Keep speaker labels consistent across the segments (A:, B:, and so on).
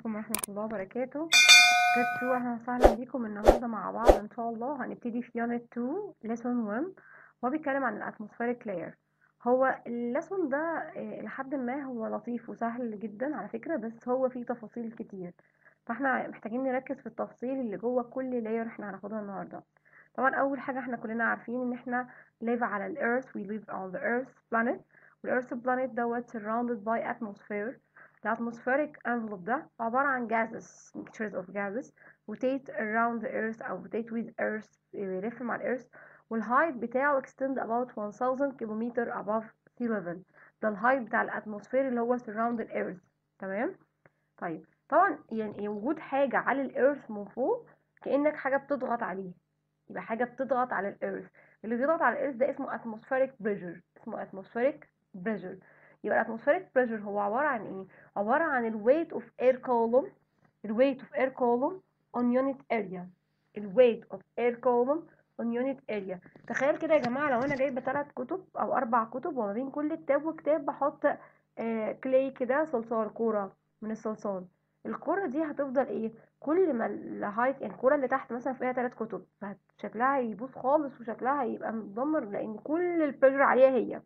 A: عليكم ورحمة الله وبركاته جت أهلا وسهلا بيكم النهاردة مع بعض إن شاء الله هنبتدي في يونت 2 lesson 1 هو بيتكلم عن الاتموسفيريك لاير هو الليسون ده آه، لحد ما هو لطيف وسهل جدا على فكرة بس هو فيه تفاصيل كتير فاحنا محتاجين نركز في التفاصيل اللي جوه كل لاير احنا هناخدها النهاردة طبعا أول حاجة احنا كلنا عارفين إن احنا live على ال earth we live on the earth planet وال earth planet دوت surrounded by atmosphere الاتموسفيريك envelope ده عبارة عن gases mixtures of gases rotate around the earth أو rotate with earth بيلف مع ال earth والهايت بتاعه extend about 1000 كيلومتر above sea level ده الهايت بتاع الاتموسفير اللي هو surround the earth تمام طيب طبعا يعني وجود حاجة على الارث من فوق كأنك حاجة بتضغط عليه يبقى حاجة بتضغط على الارث اللي بيضغط على الارث ده اسمه atmospheric pressure اسمه atmospheric pressure يبقى الاتموسفيريك بريشر هو عبارة عن ايه عبارة عن ال weight of air column ال weight of air column on unit area ال weight of air column on unit area تخيل كده يا جماعة لو انا جايبة ثلاث كتب او اربع كتب وما بين كل كتاب وكتاب بحط آه كلي كده صلصال كورة من الصلصال الكورة دي هتفضل ايه كل ما الهايت يعني الكورة اللي تحت مثلا فيها ثلاث كتب فشكلها هيبوظ خالص وشكلها هيبقى متدمر لان كل البريشر عليها هي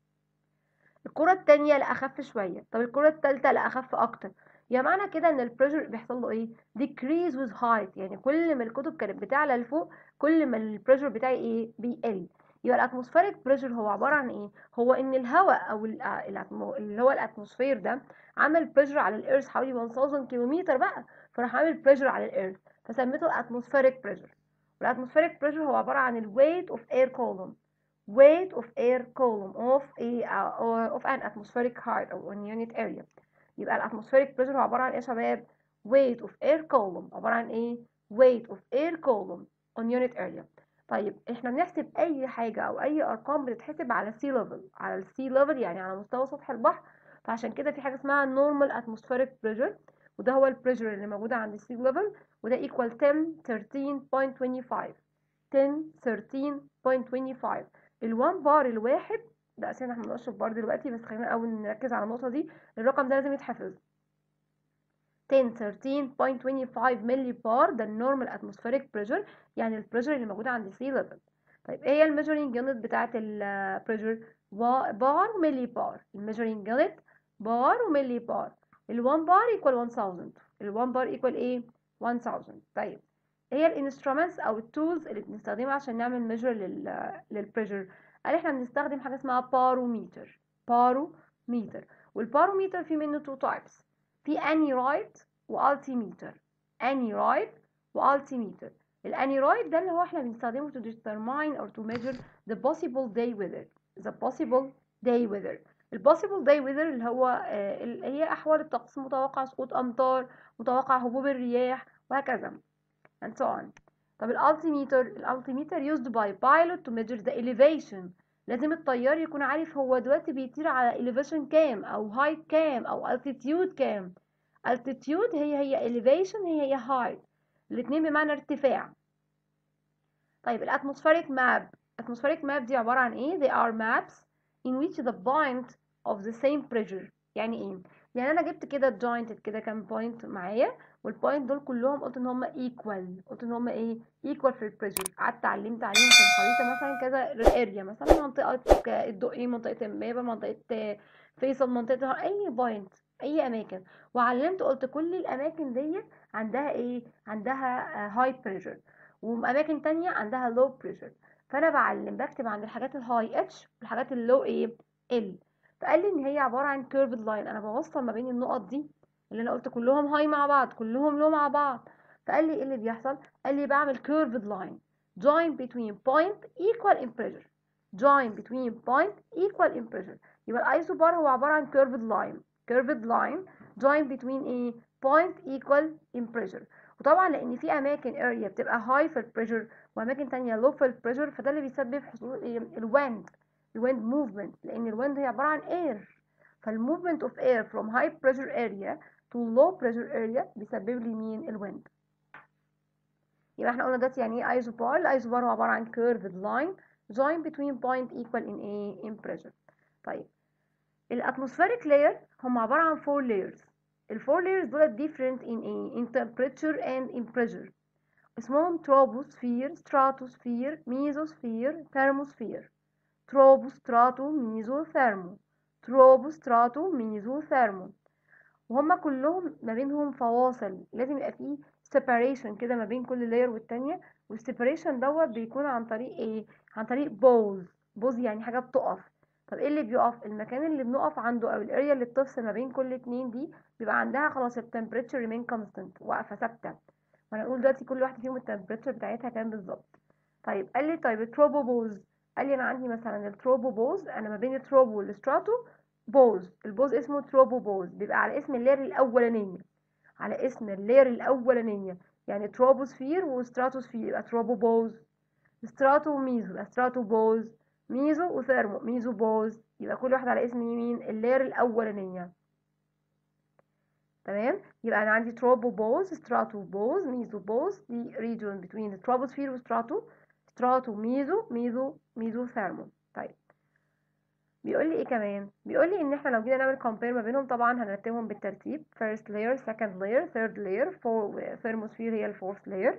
A: الكرة التانية لا أخف شوية طب الكرة التالتة لا أخف أكتر يعني معنى كده إن البريشر بيحصل له إيه decrease with height يعني كل ما الكتب كانت بتعلى لفوق كل ما البريشر بتاعي إيه بيقل يبقى الاتموسفيريك بريشر هو عبارة عن إيه هو إن الهواء أو ال- الأتمو- اللي هو الاتموسفير ده عمل بريشر على الإيرث حوالي 1000 كيلومتر بقى فراح عامل بريشر على الإيرث فسميته الاتموسفيريك بريشر والاتموسفيريك بريشر هو عبارة عن ال weight of air column weight of air column of a uh, of an atmospheric height or on unit area يبقى الاتموسفيريك بريشر هو عبارة عن ايه يا شباب weight of air column عبارة عن ايه weight of air column on unit area طيب احنا بنحسب اي حاجة او اي ارقام بتتحسب على sea level على السي level يعني على مستوى سطح البحر فعشان كده في حاجة اسمها normal atmospheric pressure وده هو البريشر اللي موجودة عند السي level وده equal 10 13.25 10 13.25 ال1 بار الواحد ده اساسا احنا مبنقولش بار دلوقتي بس خلينا الاول نركز على النقطه دي الرقم ده لازم يتحفظ 10 13.25 ملي بار ده النورمال اتموسفيريك بريشر يعني البريشر اللي موجوده عند سي ليفل طيب ايه هي الميجرنج يونت بتاعه البريشر بار وملي بار الميجرنج يونت بار وملي بار ال1 بار ايكوال 1000 ال1 بار ايكوال ايه 1000 طيب ايه هي الانسترومنتس او التولز اللي بنستخدمها عشان نعمل ميجر لل للبريشر قال احنا بنستخدم حاجه اسمها باروميتر باروميتر والباروميتر في منه تو تايبس في انيرويد والتيميتر انيرويد والتيميتر الانيرويد ده اللي هو احنا بنستخدمه to determine or to measure the possible day weather the possible day weather ال possible day weather اللي هو آه، ال- هي احوال الطقس متوقع سقوط امطار متوقع هبوب الرياح وهكذا and so on طب الالتيميتر الالتيميتر used by pilot to measure the elevation لازم الطيار يكون عارف هو دلوقتي بيطير على elevation كام او height كام او altitude كام altitude هي هي elevation هي هي height الاتنين بمعنى ارتفاع طيب الاتموسفيريك ماب atmospheric map دي عبارة عن ايه they are maps in which the point of the same pressure يعني ايه يعني انا جبت كده jointed كده كام point معايا والبوينت دول كلهم قلت ان هم equal قلت ان هم ايه equal في البريشر قعدت علمت عليهم في الخريطه مثلا كذا اريا مثلا منطقه ك- الدقي منطقه امبابه منطقه فيصل منطقه اي بوينت اي اماكن وعلمت قلت كل الاماكن دي عندها ايه عندها هاي بريشر واماكن تانية عندها لو بريشر فانا بعلم بكتب عند الحاجات الهاي اتش والحاجات اللو ايه ال فقال لي ان هي عباره عن كيرفد لاين انا بوصل ما بين النقط دي اللي انا قلت كلهم هاي مع بعض كلهم لو مع بعض فقال لي ايه اللي بيحصل قال لي بعمل curved line join between point equal in pressure join between point equal in pressure يبقى الايسوبار هو عبارة عن curved line curved line join between a point equal in pressure وطبعا لان في اماكن area بتبقى high في البريشر واماكن تانية low في البريشر فده اللي بيسبب حصول ايه الويند الويند موفمنت لان الويند هي عبارة عن air فالموفمنت of air from high pressure area to low pressure area بيسبب لي مين الويند يبقى احنا قلنا دلوقتي يعني ايه ايزوبار الايزوبار هو عباره عن curved line join between point equal in a in pressure طيب الاتموسفيريك لاير هم عباره عن four layers الفور layers دول different in ايه in temperature and in pressure اسمهم troposphere stratosphere mesosphere thermosphere tropo strato meso thermo tropo strato meso thermo وهما كلهم ما بينهم فواصل لازم يبقى فيه separation كده ما بين كل layer والتانية والseparation دوت بيكون عن طريق ايه عن طريق pause pause يعني حاجة بتقف طب ايه اللي بيقف المكان اللي بنقف عنده او الاريا اللي بتفصل ما بين كل اتنين دي بيبقى عندها خلاص التمبريتشر remain constant واقفة ثابتة وانا اقول دلوقتي كل واحدة فيهم التمبريتشر بتاعتها كام بالظبط طيب قال لي طيب التروبو بوز قال لي انا عندي مثلا التروبو بوز انا ما بين التروبو والستراتو بوز البوز اسمه تروبو بوز بيبقى على اسم اللير الاولانيه على اسم اللير الاولانيه يعني تروبوسفير وستراتوسفير يبقى تروبو بوز ستراتو وميزو يبقى ستراتو بوز ميزو وثيرمو ميزو بوز يبقى كل واحد على اسم مين اللير الاولانيه تمام يبقى انا عندي تروبو بوز ستراتو بوز ميزو بوز دي region between the troposphere وستراتو ستراتو ميزو ميزو ميزو ثيرمو طيب بيقول لي ايه كمان بيقول لي ان احنا لو جينا نعمل compare ما بينهم طبعا هنرتبهم بالترتيب first layer second layer third layer four thermosphere هي ال fourth layer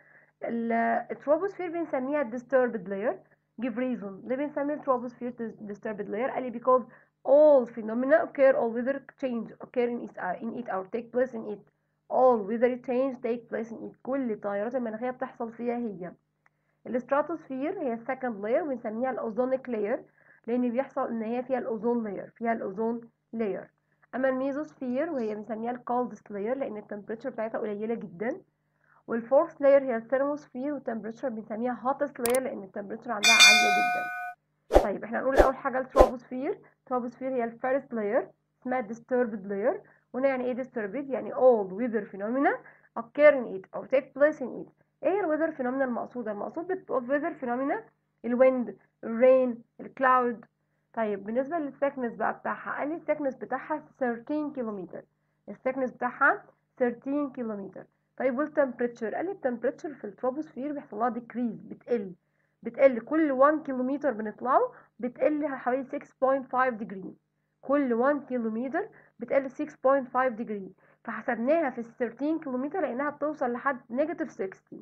A: التروبوسفير بنسميها disturbed layer give reason ليه بنسمي التروبوسفير disturbed layer قال لي because all phenomena occur all weather change occur in it, uh, in it or take place in it all weather change take place in it كل التغيرات المناخية بتحصل فيها هي الستراتوسفير هي السكند لاير بنسميها الاوزونيك لاير لان بيحصل ان هي فيها الاوزون لاير فيها الاوزون لاير اما الميزوسفير وهي بنسميها الكولدست لاير لان التمبريتشر بتاعتها قليله جدا والفورث لاير هي الثيرموسفير والتمبريتشر بنسميها هوتست لاير لان التمبريتشر عندها عاليه جدا طيب احنا هنقول اول حاجه التروبوسفير التروبوسفير هي الفيرست لاير اسمها disturbed layer وهنا يعني ايه disturbed يعني all weather phenomena occur in it or take place in it ايه الويذر فينومينا المقصوده المقصود بالويذر فينومينا الويند الرين الكلاود طيب بالنسبه للثيكنس بقى بتاعها قال لي الثيكنس بتاعها 13 كيلومتر الثيكنس بتاعها 13 كيلومتر طيب والتمبريتشر قال لي التمبريتشر في التروبوسفير بيحصل لها ديكريز بتقل بتقل كل 1 كيلومتر بنطلعه بتقل حوالي 6.5 ديجري كل 1 كيلومتر بتقل 6.5 ديجري فحسبناها في ال 13 كيلومتر لقيناها بتوصل لحد نيجاتيف 60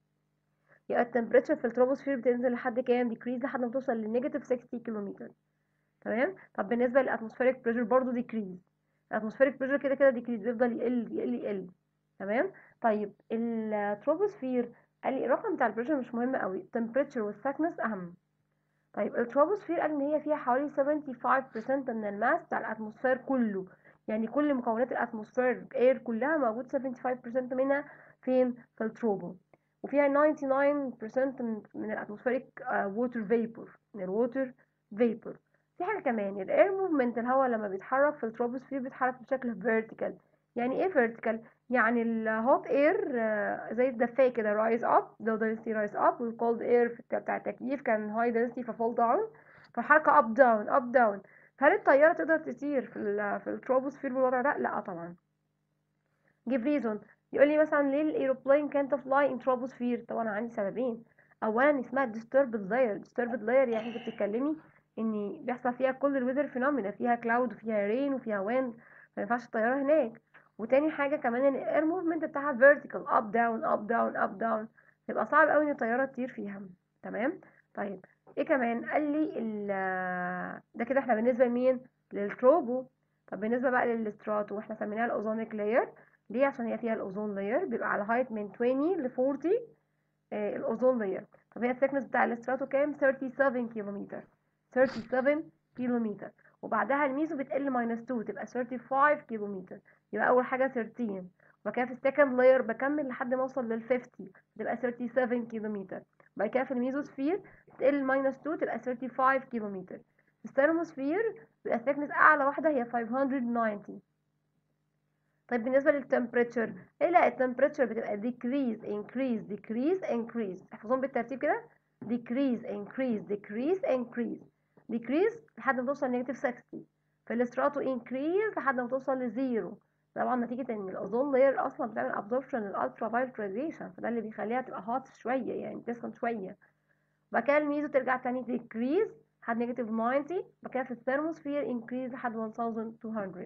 A: يبقى التمبريتشر في التروبوسفير بتنزل لحد كام ديكريز لحد ما توصل لنيجاتيف 60 كيلومتر تمام طب بالنسبه للاتموسفيريك بريشر برضو ديكريز الاتموسفيريك بريشر كده كده ديكريز بيفضل يقل يقل يقل تمام طيب التروبوسفير قال لي الرقم بتاع البريشر مش مهم قوي التمبريتشر والثكنس اهم طيب التروبوسفير قال ان هي فيها حوالي 75% من الماس بتاع الاتموسفير كله يعني كل مكونات الاتموسفير اير كلها موجود 75% منها فين في التروبو وفيها 99% من, من الاتموسفيريك ووتر فيبور من الووتر فيبور في حاجه كمان الاير موفمنت الهواء لما بيتحرك في التروبوسفير بيتحرك بشكل فيرتيكال يعني ايه فيرتيكال يعني الهوت اير زي الدفايه كده رايز اب لو density رايز اب والكولد اير بتاع التكييف كان هاي density ففول داون فالحركه اب داون اب داون هل الطياره تقدر تطير في ال في التروبوسفير بالوضع ده لا طبعا give reason يقول لي مثلا ليه الايروبلين كانت فلاي ان تروبوسفير طبعا عندي سببين اولا اسمها disturbed layer disturbed layer يعني انت بتتكلمي ان بيحصل فيها كل الويذر فينومينا فيها كلاود وفيها رين وفيها ويند ما ينفعش الطياره هناك وتاني حاجه كمان ان الاير موفمنت بتاعها فيرتيكال اب داون اب داون اب داون يبقى صعب قوي ان الطياره تطير فيها تمام طيب ايه كمان قال لي ده كده احنا بالنسبه لمين للتروبو طب بالنسبه بقى للستراتو احنا سميناها الاوزونيك لاير ليه عشان هي فيها الاوزون لاير بيبقى على هايت من 20 ل 40 آه الاوزون لاير طب هي الثيكنس بتاع الاستراتو كام 37 كيلومتر 37 كيلومتر وبعدها الميزو بتقل ماينس 2 تبقى 35 كيلومتر يبقى اول حاجه 13 وبعد كده في السكند لاير بكمل لحد ما اوصل لل 50 تبقى 37 كيلومتر بعد كده في الميزوسفير تقل ماينس 2 تبقى 35 كيلومتر في الثيرموسفير بيبقى الثيكنس اعلى واحده هي 590 طيب بالنسبه للتمبريتشر ايه لا التمبريتشر بتبقى decrease increase decrease increase احفظهم بالترتيب كده decrease increase decrease increase decrease لحد ما توصل نيجاتيف 60 في الاستراتو increase لحد ما توصل لزيرو طبعا نتيجة ان الاوزون لاير اصلا بتعمل absorption للالترا فايلت راديشن فده اللي بيخليها تبقى هوت شوية يعني تسخن شوية بعد كده الميزو ترجع تاني decrease لحد نيجاتيف 90 بعد كده في الثيرموسفير increase لحد 1200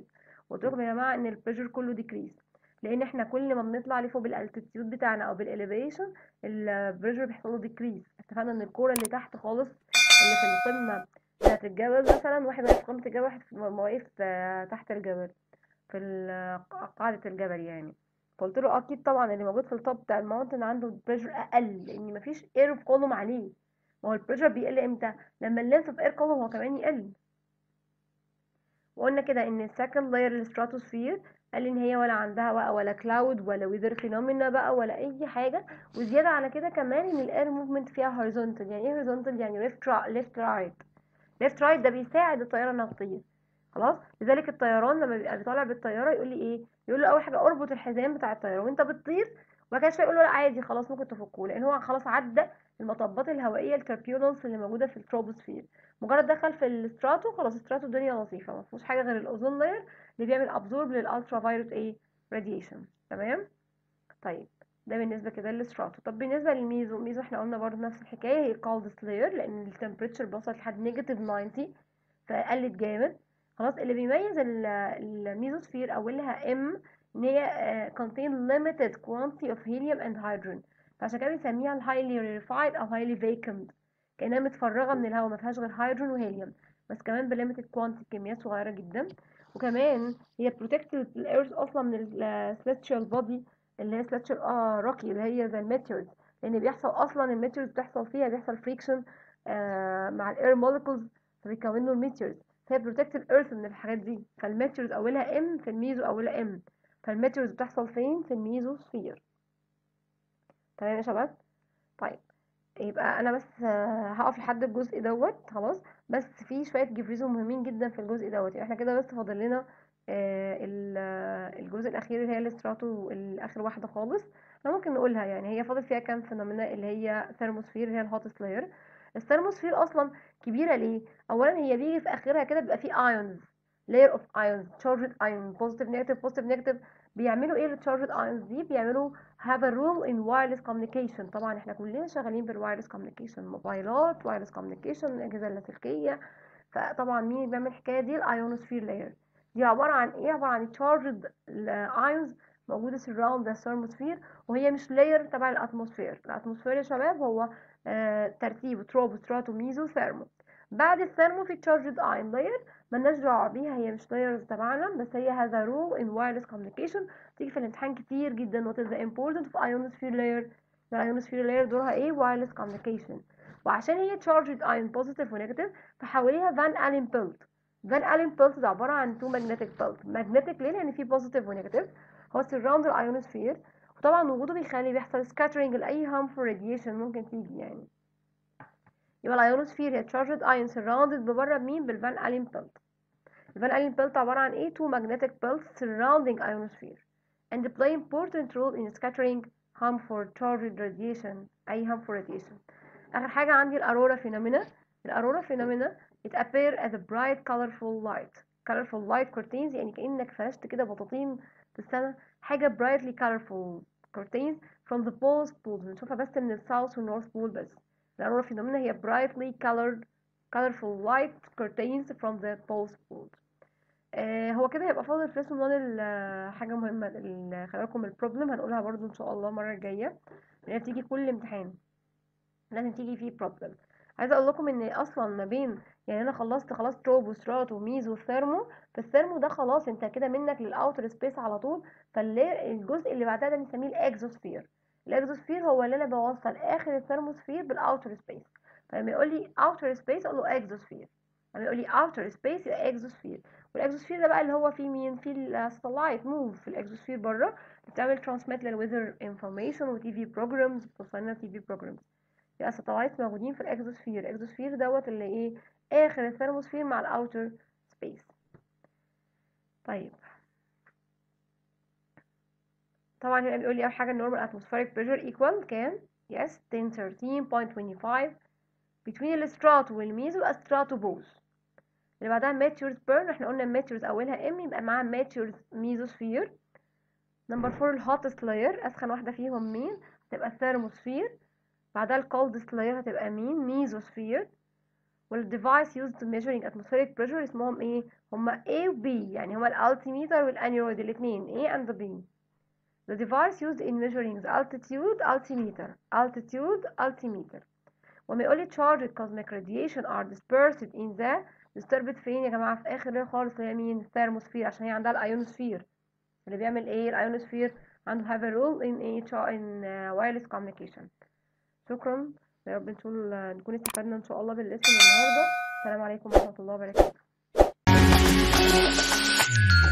A: قلت لكم يا جماعه ان البريشر كله ديكريز لان احنا كل ما بنطلع لفوق بالالتيتيود بتاعنا او بالاليفيشن البريشر بيحصل له ديكريز اتفقنا ان الكوره اللي تحت خالص اللي في القمه بتاعت الجبل مثلا واحد واقف في قمه الجبل واحد واقف تحت الجبل في قاعده الجبل يعني فقلت له اكيد طبعا اللي موجود في التوب بتاع الماونتن عنده بريشر اقل لان مفيش اير في كولوم عليه ما هو البريشر بيقل امتى لما اللينث اوف اير كولوم هو كمان يقل وقلنا كده ان السكند لاير الستراتوسفير قال ان هي ولا عندها بقى ولا كلاود ولا ويذر فينومينا بقى ولا اي حاجه وزياده على كده كمان ان الاير موفمنت فيها هوريزونتال يعني ايه هوريزونتال يعني ليفت ليفت رايت ليفت رايت ده بيساعد الطياره انها تطير خلاص لذلك الطيران لما بيبقى بيطلع بالطياره يقول لي ايه يقول له اول حاجه اربط الحزام بتاع الطياره وانت بتطير وبعد كده شويه يقول له لا عادي خلاص ممكن تفكه لان هو خلاص عدى المطبات الهوائيه التربيولنس اللي موجوده في التروبوسفير مجرد دخل في الستراتو خلاص الستراتو الدنيا لطيفه ما فيهوش حاجه غير الاوزون لاير اللي بيعمل ابزورب للالترا فايروت ايه راديشن تمام طيب ده بالنسبه كده للستراتو طب بالنسبه للميزو الميزو احنا قلنا برضه نفس الحكايه هي كولد لاير لان التمبريتشر وصلت لحد نيجاتيف 90 فقلت جامد خلاص اللي بيميز الميزوسفير اولها ام ان هي contain limited quantity of helium and hydrogen فعشان كده بنسميها highly rarefied او highly vacuumed كأنها متفرغة من الهواء ما فيهاش غير هيدروجين وهيليوم بس كمان بليميتد كوانتيتي كميات صغيرة جدا وكمان هي protected الارث اصلا من السلاتشال بودي اللي هي سلاتشال اه روكي اللي هي زي الميتيورز لان بيحصل اصلا الميتيورز بتحصل فيها بيحصل فريكشن آه مع الاير مولكولز فبيكونوا الميتيورز فهي بروتكت الارث من الحاجات دي فالميتيورز اولها ام في الميزو اولها ام فالميتيورز بتحصل فين في الميزوسفير تمام يا شباب طيب يبقى انا بس هقف لحد الجزء دوت خلاص بس في شويه جبريزو مهمين جدا في الجزء دوت يعني احنا كده بس فاضل لنا الجزء الاخير اللي هي الاستراتو الاخر واحده خالص احنا ممكن نقولها يعني هي فاضل فيها كام فينومينا اللي هي ثيرموسفير اللي هي الهوتست لاير الثيرموسفير اصلا كبيره ليه اولا هي بيجي في اخرها كده بيبقى فيه ايونز layer of ions charged ion positive negative positive negative بيعملوا ايه التشارجد ايونز دي بيعملوا have a role in wireless communication طبعا احنا كلنا شغالين بالوايرلس communication موبايلات wireless communication الاجهزه اللاسلكيه فطبعا مين بيعمل الحكايه دي الايونوسفير لاير دي عباره عن ايه عباره عن تشارجد ايونز موجوده surround the thermosphere وهي مش لاير تبع الاتموسفير الاتموسفير يا شباب هو آه ترتيب تروبو ستراتو ميزو ثيرمو بعد الثيرمو في تشارجد ايون لاير ملناش دعوه بيها هي مش لايرز تبعنا بس هي هذا رول ان وايرلس كوميونيكيشن تيجي في الامتحان كتير جدا what is the importance of ionosphere layer الionosphere layer دورها ايه wireless communication وعشان هي charged ion positive و negative فحواليها فان الين بيلت فان الين بيلت ده عباره عن two magnetic belt magnetic ليه لان فيه positive و negative هو surround الايونوسفير وطبعا وجوده بيخلي بيحصل scattering لاي harmful radiation ممكن تيجي يعني يبقى الايونوسفير هي charged ion surrounded ببره بمين بالفان الين بيلت الفان الين بيلت عباره عن ايه two magnetic belts surrounding ionosphere and play important role in scattering harmful charged radiation اي harmful radiation اخر حاجه عندي الارورا phenomena الارورا phenomena it appear as a bright colorful light colorful light curtains يعني كانك فرشت كده بطاطين في السماء حاجه brightly colorful curtains from the poles poles بنشوفها بس من الساوث والنورث بول بس الأرورا phenomena هي brightly colored colorful light curtains from the poles poles آه هو كده هيبقى فاضل في اسم حاجة مهمة خلي بالكم البروبلم هنقولها برضو ان شاء الله المرة الجاية لأنها بتيجي كل امتحان لازم تيجي فيه بروبلم عايزة اقول لكم ان اصلا ما بين يعني انا خلصت خلاص تروب وسترات وميز وثيرمو فالثيرمو ده خلاص انت كده منك للاوتر سبيس على طول فالجزء اللي بعدها ده بنسميه الاكزوسفير الاكزوسفير هو اللي انا بوصل اخر الثيرموسفير بالاوتر سبيس فلما يقول لي اوتر سبيس اقول له اكزوسفير لما يقول لي اوتر سبيس يبقى اكزوسفير والاكزوسفير ده بقى اللي هو فيه مين فيه الساتلايت موف في الاكزوسفير بره بتعمل ترانسميت للويذر انفورميشن وتي في بروجرامز بتوصلنا تي في بروجرامز يبقى الساتلايت موجودين في الاكزوسفير الاكزوسفير دوت اللي ايه اخر الثيرموسفير مع الاوتر سبيس طيب طبعا هنا بيقول لي اول حاجه normal atmospheric pressure equal كام yes 1013.25 between الستراتو والميزو الستراتو بوز اللي بعدها ماتيورز بيرن احنا قلنا ماتيورز اولها ام يبقى معاها ماتيورز ميزوسفير نمبر فور الهوتست لاير اسخن واحده فيهم مين هتبقى الثيرموسفير بعدها الكولدست لاير هتبقى مين ميزوسفير والdevice used to measuring atmospheric pressure اسمهم ايه هما A و B يعني هما الالتيميتر والانيرويد الاثنين A and B the device used in measuring the altitude altimeter altitude altimeter وما يقول لي charged cosmic radiation are dispersed in the disturbed فين يا جماعه في اخر layer خالص اللي هي مين الثيرموسفير عشان هي عندها الايونوسفير اللي بيعمل ايه الايونوسفير عنده have a role in a in uh, wireless communication شكرا يا رب نكون نكون استفدنا ان شاء الله بالاسم النهارده السلام عليكم ورحمه الله وبركاته